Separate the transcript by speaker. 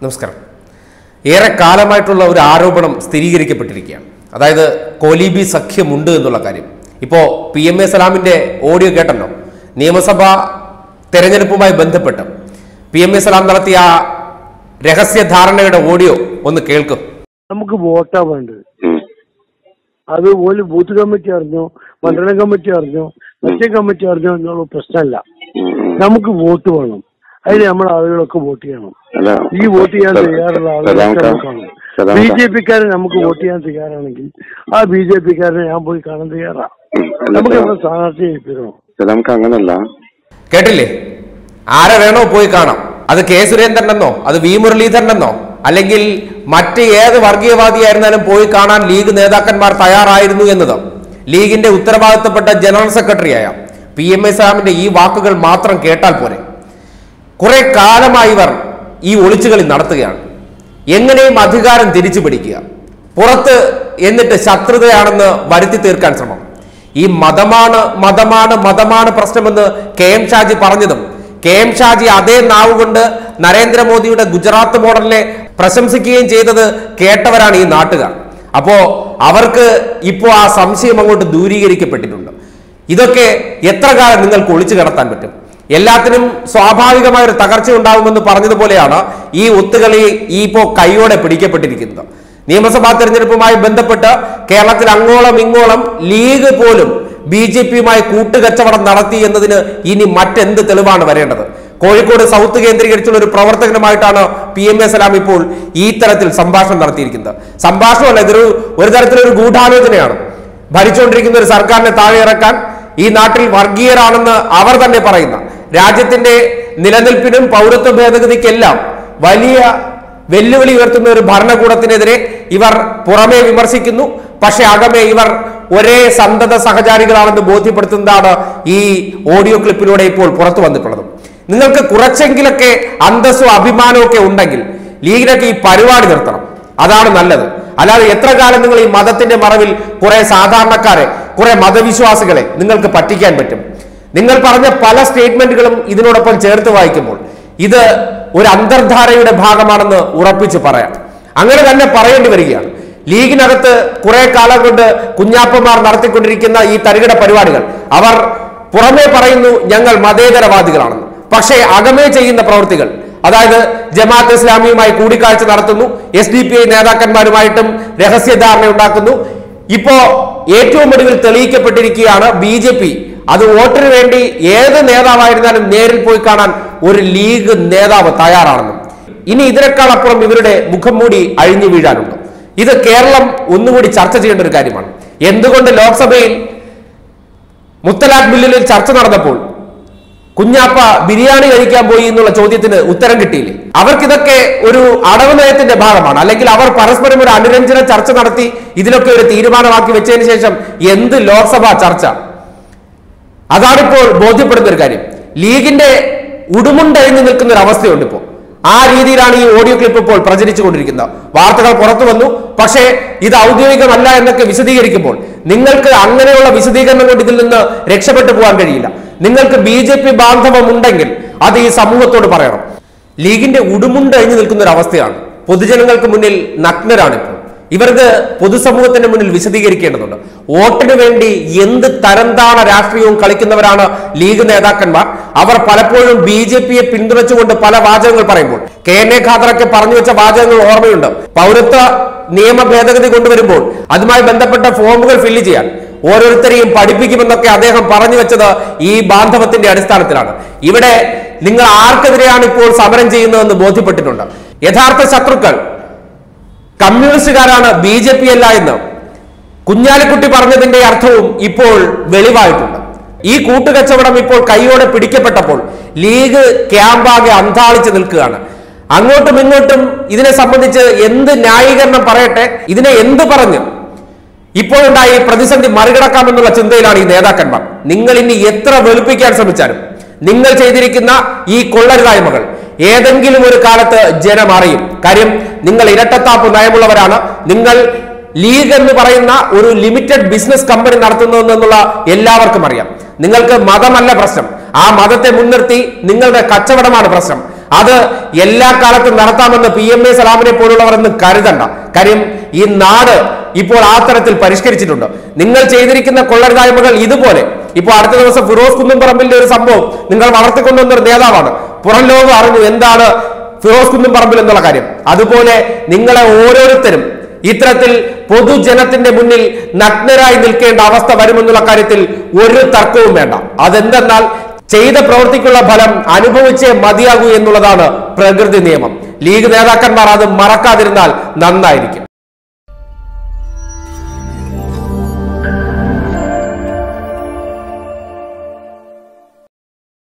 Speaker 1: നമസ്കാരം ഏറെ കാലമായിട്ടുള്ള ഒരു ആരോപണം സ്ഥിരീകരിക്കപ്പെട്ടിരിക്കുകയാണ് അതായത് കോലീബി സഖ്യമുണ്ട് എന്നുള്ള കാര്യം ഇപ്പോൾ പി എം എ സലാമിൻ്റെ ഓഡിയോ കേട്ടല്ലോ നിയമസഭാ തെരഞ്ഞെടുപ്പുമായി ബന്ധപ്പെട്ട് പി എം എ സലാം നടത്തിയ ആ രഹസ്യ ധാരണയുടെ ഓഡിയോ ഒന്ന് കേൾക്കും
Speaker 2: നമുക്ക് വോട്ടാ വേണ്ടത് അത് ഒരു ബൂത്ത് കമ്മിറ്റി അറിഞ്ഞോ മണ്ഡലം കമ്മിറ്റി അറിഞ്ഞോ മറ്റേ കമ്മിറ്റി അറിഞ്ഞോ എന്നുള്ള പ്രശ്നമല്ല നമുക്ക് വോട്ട് വേണം അതിന് നമ്മുടെ ആളുകളൊക്കെ വോട്ട് ചെയ്യണം
Speaker 3: അല്ല
Speaker 2: ഈ വോട്ട് ചെയ്യാൻ തയ്യാറുള്ള ആളുകളൊക്കെ
Speaker 3: സലാം
Speaker 2: നമുക്ക്
Speaker 3: ഖാൻ,
Speaker 2: കാണും
Speaker 3: സലാം
Speaker 2: ബി
Speaker 3: ഖാൻ.
Speaker 2: ജെ പിക്കാരെ നമുക്ക് വോട്ട് ചെയ്യാൻ തയ്യാറാണെങ്കിൽ ആ ബി ജെ പിക്കാരനെ ഞാൻ പോയി കാണാൻ തയ്യാറാ
Speaker 3: അല്ല
Speaker 2: നമുക്ക്
Speaker 3: സലാം-
Speaker 2: നമ്മുടെ സ്ഥാനാർത്ഥിയെ ഏൽപ്പിക്കണം
Speaker 3: സലാംക്ക് അങ്ങനല്ല
Speaker 1: കേട്ടില്ലേ ആരെ വേണോ പോയി കാണാം അത് കെ സുരേന്ദ്രനെന്നോ അത് വി മുരളീധരനെന്നോ അല്ലെങ്കിൽ മറ്റ് ഏത് വർഗീയവാദിയായിരുന്നാലും പോയി കാണാൻ ലീഗ് നേതാക്കന്മാർ തയ്യാറായിരുന്നു എന്നത് ലീഗിന്റെ ഉത്തരവാദിത്തപ്പെട്ട ജനറൽ സെക്രട്ടറിയായ പി എം എ സാമിന്റെ ഈ വാക്കുകൾ മാത്രം കേട്ടാൽ പോരെ കുറെ കാലമായി ഇവർ ഈ ഒളിച്ചുകളി നടത്തുകയാണ് എങ്ങനെയും അധികാരം തിരിച്ചു പിടിക്കുക പുറത്ത് എന്നിട്ട് ശത്രുതയാണെന്ന് വരുത്തി തീർക്കാൻ ശ്രമം ഈ മതമാണ് മതമാണ് മതമാണ് പ്രശ്നമെന്ന് കെ എം ഷാജി പറഞ്ഞതും കെ എം ഷാജി അതേ നാവ് കൊണ്ട് നരേന്ദ്രമോദിയുടെ ഗുജറാത്ത് മോഡലിനെ പ്രശംസിക്കുകയും ചെയ്തത് കേട്ടവരാണ് ഈ നാട്ടുകാർ അപ്പോ അവർക്ക് ഇപ്പോൾ ആ സംശയം അങ്ങോട്ട് ദൂരീകരിക്കപ്പെട്ടിട്ടുണ്ട് ഇതൊക്കെ എത്ര കാലം നിങ്ങൾക്ക് ഒളിച്ചു കടത്താൻ പറ്റും എല്ലാത്തിനും സ്വാഭാവികമായ ഒരു തകർച്ച ഉണ്ടാകുമെന്ന് പറഞ്ഞതുപോലെയാണ് ഈ ഒത്തുകളി ഈ ഇപ്പോ കൈയോടെ പിടിക്കപ്പെട്ടിരിക്കുന്നത് നിയമസഭാ തെരഞ്ഞെടുപ്പുമായി ബന്ധപ്പെട്ട് കേരളത്തിൽ അങ്ങോളം ഇങ്ങോളം ലീഗ് പോലും ബി ജെ പിയുമായി കൂട്ടുകച്ചവടം നടത്തി എന്നതിന് ഇനി മറ്റെന്ത് തെളിവാണ് വരേണ്ടത് കോഴിക്കോട് സൗത്ത് കേന്ദ്രീകരിച്ചുള്ള ഒരു പ്രവർത്തകനുമായിട്ടാണ് പി എം എ സലാം ഇപ്പോൾ ഈ തരത്തിൽ സംഭാഷണം നടത്തിയിരിക്കുന്നത് സംഭാഷണമല്ല ഇതൊരു ഒരു തരത്തിലൊരു ഗൂഢാലോചനയാണ് ഭരിച്ചുകൊണ്ടിരിക്കുന്ന ഒരു സർക്കാരിനെ താഴെ ഇറക്കാൻ ഈ നാട്ടിൽ വർഗീയരാണെന്ന് അവർ തന്നെ പറയുന്ന രാജ്യത്തിന്റെ നിലനിൽപ്പിനും പൗരത്വ ഭേദഗതിക്കെല്ലാം വലിയ വെല്ലുവിളി ഉയർത്തുന്ന ഒരു ഭരണകൂടത്തിനെതിരെ ഇവർ പുറമേ വിമർശിക്കുന്നു പക്ഷെ അകമേ ഇവർ ഒരേ സന്തത സഹചാരികളാണെന്ന് ബോധ്യപ്പെടുത്തുന്നതാണ് ഈ ഓഡിയോ ക്ലിപ്പിലൂടെ ഇപ്പോൾ പുറത്തു വന്നിട്ടുള്ളത് നിങ്ങൾക്ക് കുറച്ചെങ്കിലൊക്കെ അന്തസ്സും അഭിമാനവും ഒക്കെ ഉണ്ടെങ്കിൽ ലീഗിനൊക്കെ ഈ പരിപാടി നിർത്തണം അതാണ് നല്ലത് അല്ലാതെ എത്ര കാലം നിങ്ങൾ ഈ മതത്തിന്റെ മറവിൽ കുറെ സാധാരണക്കാരെ കുറെ മതവിശ്വാസികളെ നിങ്ങൾക്ക് പറ്റിക്കാൻ പറ്റും നിങ്ങൾ പറഞ്ഞ പല സ്റ്റേറ്റ്മെന്റുകളും ഇതിനോടൊപ്പം ചേർത്ത് വായിക്കുമ്പോൾ ഇത് ഒരു അന്തർധാരയുടെ ഭാഗമാണെന്ന് ഉറപ്പിച്ച് പറയാം അങ്ങനെ തന്നെ പറയേണ്ടി വരികയാണ് ലീഗിനകത്ത് കുറെ കാലം കൊണ്ട് കുഞ്ഞാപ്പന്മാർ നടത്തിക്കൊണ്ടിരിക്കുന്ന ഈ തരികിട പരിപാടികൾ അവർ പുറമേ പറയുന്നു ഞങ്ങൾ മതേതരവാദികളാണെന്ന് പക്ഷേ അകമേ ചെയ്യുന്ന പ്രവൃത്തികൾ അതായത് ജമാഅത്ത് ഇസ്ലാമിയുമായി കൂടിക്കാഴ്ച നടത്തുന്നു എസ് ഡി പി ഐ നേതാക്കന്മാരുമായിട്ടും രഹസ്യധാരണ ഉണ്ടാക്കുന്നു ഇപ്പോ ഏറ്റവും ഒടുവിൽ തെളിയിക്കപ്പെട്ടിരിക്കുകയാണ് ബി ജെ പി അത് വോട്ടിന് വേണ്ടി ഏത് നേതാവായിരുന്നാലും നേരിൽ പോയി കാണാൻ ഒരു ലീഗ് നേതാവ് തയ്യാറാണെന്നും ഇനി ഇതിനേക്കാൾ അപ്പുറം ഇവരുടെ മുഖം മൂടി അഴിഞ്ഞു വീഴാനുണ്ട് ഇത് കേരളം ഒന്നുകൂടി ചർച്ച ചെയ്യേണ്ട ഒരു കാര്യമാണ് എന്തുകൊണ്ട് ലോക്സഭയിൽ മുത്തലാഖ് ബില്ലിൽ ചർച്ച നടന്നപ്പോൾ കുഞ്ഞാപ്പ ബിരിയാണി കഴിക്കാൻ പോയി എന്നുള്ള ചോദ്യത്തിന് ഉത്തരം കിട്ടിയില്ലേ അവർക്കിതൊക്കെ ഒരു അടവ് നയത്തിന്റെ ഭാഗമാണ് അല്ലെങ്കിൽ അവർ പരസ്പരം ഒരു അനുരഞ്ജന ചർച്ച നടത്തി ഇതിലൊക്കെ ഒരു തീരുമാനമാക്കി വെച്ചതിന് ശേഷം എന്ത് ലോക്സഭാ ചർച്ച അതാണിപ്പോൾ ബോധ്യപ്പെടുന്ന ഒരു കാര്യം ലീഗിന്റെ ഉടുമുണ്ടഴിഞ്ഞു നിൽക്കുന്ന ഒരു അവസ്ഥയുണ്ട് ഇപ്പോൾ ആ രീതിയിലാണ് ഈ ഓഡിയോ ക്ലിപ്പ് ഇപ്പോൾ പ്രചരിച്ചുകൊണ്ടിരിക്കുന്നത് വാർത്തകൾ പുറത്തു വന്നു പക്ഷേ ഇത് ഔദ്യോഗികമല്ല എന്നൊക്കെ വിശദീകരിക്കുമ്പോൾ നിങ്ങൾക്ക് അങ്ങനെയുള്ള വിശദീകരണം കൊണ്ട് ഇതിൽ നിന്ന് രക്ഷപ്പെട്ടു പോകാൻ കഴിയില്ല നിങ്ങൾക്ക് ബി ജെ പി ബാന്ധവം ഉണ്ടെങ്കിൽ അത് ഈ സമൂഹത്തോട് പറയണം ലീഗിന്റെ ഉടുമുണ്ടഴിഞ്ഞു നിൽക്കുന്ന ഒരു അവസ്ഥയാണ് പൊതുജനങ്ങൾക്ക് മുന്നിൽ നഗ്നരാണ് ഇപ്പോൾ ഇവർക്ക് പൊതുസമൂഹത്തിന്റെ മുന്നിൽ വിശദീകരിക്കേണ്ടതുണ്ട് വോട്ടിന് വേണ്ടി എന്ത് തരംതാണ രാഷ്ട്രീയവും കളിക്കുന്നവരാണ് ലീഗ് നേതാക്കന്മാർ അവർ പലപ്പോഴും ബി ജെ പിയെ പിന്തുണച്ചുകൊണ്ട് പല വാചകങ്ങൾ പറയുമ്പോൾ കെ എൻ എ ഖാദറൊക്കെ പറഞ്ഞു വെച്ച വാചകങ്ങൾ ഓർമ്മയുണ്ട് പൗരത്വ നിയമ ഭേദഗതി കൊണ്ടുവരുമ്പോൾ അതുമായി ബന്ധപ്പെട്ട ഫോമുകൾ ഫില്ല് ചെയ്യാൻ ഓരോരുത്തരെയും പഠിപ്പിക്കുമെന്നൊക്കെ അദ്ദേഹം പറഞ്ഞു വെച്ചത് ഈ ബാന്ധവത്തിന്റെ അടിസ്ഥാനത്തിലാണ് ഇവിടെ നിങ്ങൾ ആർക്കെതിരെയാണ് ഇപ്പോൾ സമരം ചെയ്യുന്നതെന്ന് ബോധ്യപ്പെട്ടിട്ടുണ്ട് യഥാർത്ഥ ശത്രുക്കൾ കമ്മ്യൂണിസ്റ്റുകാരാണ് ബി ജെ പി അല്ല എന്ന് കുഞ്ഞാലിക്കുട്ടി പറഞ്ഞതിന്റെ അർത്ഥവും ഇപ്പോൾ വെളിവായിട്ടുണ്ട് ഈ കൂട്ടുകച്ചവടം ഇപ്പോൾ കൈയോടെ പിടിക്കപ്പെട്ടപ്പോൾ ലീഗ് ക്യാമ്പാകെ അന്താളിച്ച് നിൽക്കുകയാണ് അങ്ങോട്ടും ഇങ്ങോട്ടും ഇതിനെ സംബന്ധിച്ച് എന്ത് ന്യായീകരണം പറയട്ടെ ഇതിനെ എന്ത് പറഞ്ഞു ഇപ്പോഴുണ്ടായ ഈ പ്രതിസന്ധി മറികടക്കാമെന്നുള്ള ചിന്തയിലാണ് ഈ നേതാക്കന്മാർ നിങ്ങൾ ഇനി എത്ര വെളുപ്പിക്കാൻ ശ്രമിച്ചാലും നിങ്ങൾ ചെയ്തിരിക്കുന്ന ഈ കൊള്ളരുതായ്മകൾ ഏതെങ്കിലും ഒരു കാലത്ത് ജനം അറിയും കാര്യം നിങ്ങൾ ഇരട്ടത്താപ്പ് നയമുള്ളവരാണ് നിങ്ങൾ ലീഗ് എന്ന് പറയുന്ന ഒരു ലിമിറ്റഡ് ബിസിനസ് കമ്പനി നടത്തുന്നതെന്നുള്ള എല്ലാവർക്കും അറിയാം നിങ്ങൾക്ക് മതമല്ല പ്രശ്നം ആ മതത്തെ മുൻനിർത്തി നിങ്ങളുടെ കച്ചവടമാണ് പ്രശ്നം അത് എല്ലാ കാലത്തും നടത്താമെന്ന് പി എം എ സലാമിനെ പോലുള്ളവർ എന്ന് കരുതണ്ട കാര്യം ഈ നാട് ഇപ്പോൾ ആ തരത്തിൽ പരിഷ്കരിച്ചിട്ടുണ്ട് നിങ്ങൾ ചെയ്തിരിക്കുന്ന കൊള്ളരുതായ്മകൾ ഇതുപോലെ ഇപ്പോൾ അടുത്ത ദിവസം ഫിറോസ് കുന്നുംപറമ്പിന്റെ ഒരു സംഭവം നിങ്ങൾ വളർത്തിക്കൊണ്ടുവന്ന ഒരു നേതാവാണ് പുറം ലോകം അറിഞ്ഞു എന്താണ് ഫിറോസ് കുന്നുംപറമ്പിൽ എന്നുള്ള കാര്യം അതുപോലെ നിങ്ങളെ ഓരോരുത്തരും ഇത്തരത്തിൽ പൊതുജനത്തിന്റെ മുന്നിൽ നഗ്നരായി നിൽക്കേണ്ട അവസ്ഥ വരുമെന്നുള്ള കാര്യത്തിൽ ഒരു തർക്കവും വേണ്ട അതെന്തെന്നാൽ ചെയ്ത പ്രവൃത്തിക്കുള്ള ഫലം അനുഭവിച്ചേ മതിയാകൂ എന്നുള്ളതാണ് പ്രകൃതി നിയമം ലീഗ് നേതാക്കന്മാർ അത് മറക്കാതിരുന്നാൽ നന്നായിരിക്കും